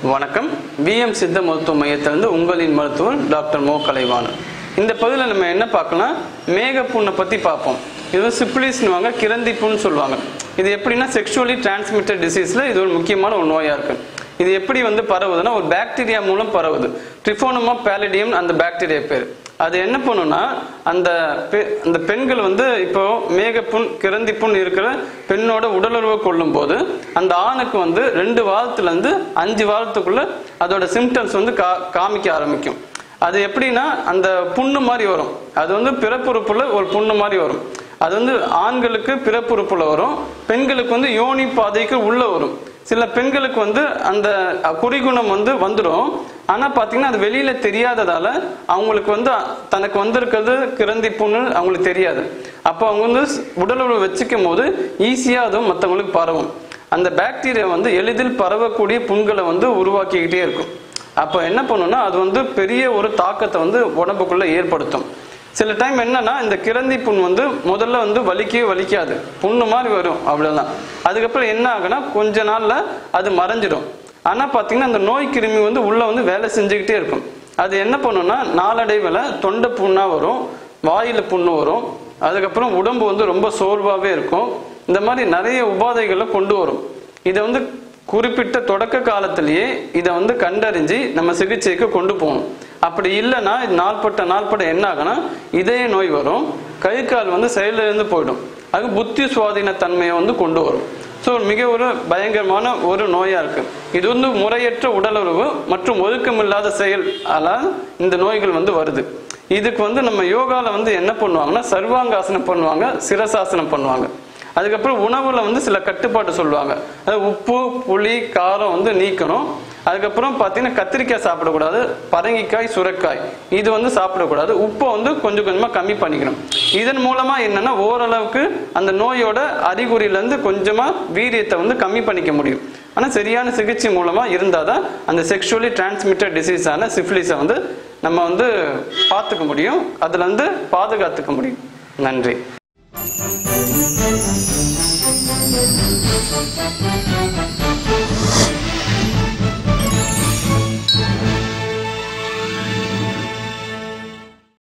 வணக்கம் விஎம் சித்த மருத்துவ மையத்திலிருந்து உங்களின் மருத்துவர் டாக்டர் மோ கலைவாணன் இந்த பகுதியில் நம்ம என்ன பார்க்கலாம் மேகப்புண்ணை பற்றி பார்ப்போம் இது வந்து சிப்ளிஸ்னுவாங்க கிரந்தி புண்ணு சொல்லுவாங்க இது எப்படின்னா செக்ஷுவலி டிரான்ஸ்மிட்டட் டிசீஸில் இது ஒரு முக்கியமான ஒரு நோயாக இருக்கு இது எப்படி வந்து பரவுதுன்னா ஒரு பாக்டீரியா மூலம் பரவுது ட்ரிஃபோனமா பேலடியம் அந்த பாக்டீரியா பேர் அது என்ன பண்ணுன்னா அந்த பெ- அந்த பெண்கள் வந்து இப்போ மேகப்புண் கிரந்தி புண் இருக்கிற பெண்ணோட உடலுறவு கொள்ளும் போது அந்த ஆணுக்கு வந்து ரெண்டு வாரத்துல இருந்து அஞ்சு வாரத்துக்குள்ள அதோட சிம்டம்ஸ் வந்து கா காமிக்க ஆரம்பிக்கும் அது எப்படின்னா அந்த புண்ணு மாதிரி வரும் அது வந்து பிறப்புறுப்புல ஒரு புண்ணு மாதிரி வரும் அது வந்து ஆண்களுக்கு பிறப்புறுப்புல வரும் பெண்களுக்கு வந்து யோனி பாதைக்கு உள்ள வரும் சில பெண்களுக்கு வந்து அந்த குறிகுணம் வந்து வந்துடும் ஆனா பாத்தீங்கன்னா அது வெளியில தெரியாததால அவங்களுக்கு வந்து தனக்கு வந்திருக்கிறது கிரந்தி புண்ணு அவங்களுக்கு தெரியாது அப்போ அவங்க வந்து உடலுறவு வச்சுக்கும் போது ஈஸியா அதுவும் மற்றவங்களுக்கு பரவும் அந்த பாக்டீரியா வந்து எளிதில் பரவக்கூடிய புண்களை வந்து உருவாக்கிக்கிட்டே இருக்கும் அப்போ என்ன பண்ணும்னா அது வந்து பெரிய ஒரு தாக்கத்தை வந்து உடம்புக்குள்ள ஏற்படுத்தும் சில டைம் என்னன்னா இந்த கிரந்தி புண் வந்து முதல்ல வந்து வலிக்கவே வலிக்காது புண்ணு மாதிரி வரும் அவ்வளவுதான் அதுக்கப்புறம் என்ன ஆகுனா கொஞ்ச நாள்ல அது மறைஞ்சிடும் ஆனா பாத்தீங்கன்னா அந்த நோய் கிருமி வந்து உள்ள வந்து வேலை செஞ்சுக்கிட்டே இருக்கும் அது என்ன பண்ணும்னா நாளடைவில் தொண்டை புண்ணா வரும் வாயில புண்ணு வரும் அதுக்கப்புறம் உடம்பு வந்து ரொம்ப சோர்வாகவே இருக்கும் இந்த மாதிரி நிறைய உபாதைகளை கொண்டு வரும் இதை வந்து குறிப்பிட்ட தொடக்க காலத்திலேயே இதை வந்து கண்டறிஞ்சு நம்ம சிகிச்சைக்கு கொண்டு போகணும் அப்படி இல்லைன்னா இது நாள்பட்ட நாள்பட்ட என்ன ஆகும்னா இதய நோய் வரும் கை கால் வந்து செயலிழந்து போயிடும் அது புத்தி சுவாதீன தன்மையை வந்து கொண்டு வரும் ஸோ மிக ஒரு பயங்கரமான ஒரு நோயா இருக்கு இது வந்து முறையற்ற உடலுறவு மற்றும் ஒழுக்கமில்லாத செயல் அதால் இந்த நோய்கள் வந்து வருது இதுக்கு வந்து நம்ம யோகால வந்து என்ன பண்ணுவாங்கன்னா சர்வாங்காசனம் பண்ணுவாங்க சிரசாசனம் பண்ணுவாங்க அதுக்கப்புறம் உணவுல வந்து சில கட்டுப்பாடு சொல்லுவாங்க அது உப்பு புளி காரம் வந்து நீக்கணும் அதுக்கப்புறம் பார்த்தீங்கன்னா கத்திரிக்காய் சாப்பிடக்கூடாது பரங்கிக்காய் சுரைக்காய் இது வந்து சாப்பிடக்கூடாது உப்பை வந்து கொஞ்சம் கொஞ்சமாக கம்மி பண்ணிக்கணும் இதன் மூலமா என்னன்னா ஓரளவுக்கு அந்த நோயோட அறிகுறியிலேருந்து கொஞ்சமாக வீரியத்தை வந்து கம்மி பண்ணிக்க முடியும் ஆனால் சரியான சிகிச்சை மூலமா இருந்தால் தான் அந்த செக்ஷுவலி டிரான்ஸ்மிட்டட் டிசீஸான சிஃபிலிஸை வந்து நம்ம வந்து பார்த்துக்க முடியும் அதுல இருந்து பாதுகாத்துக்க முடியும் நன்றி Thank you.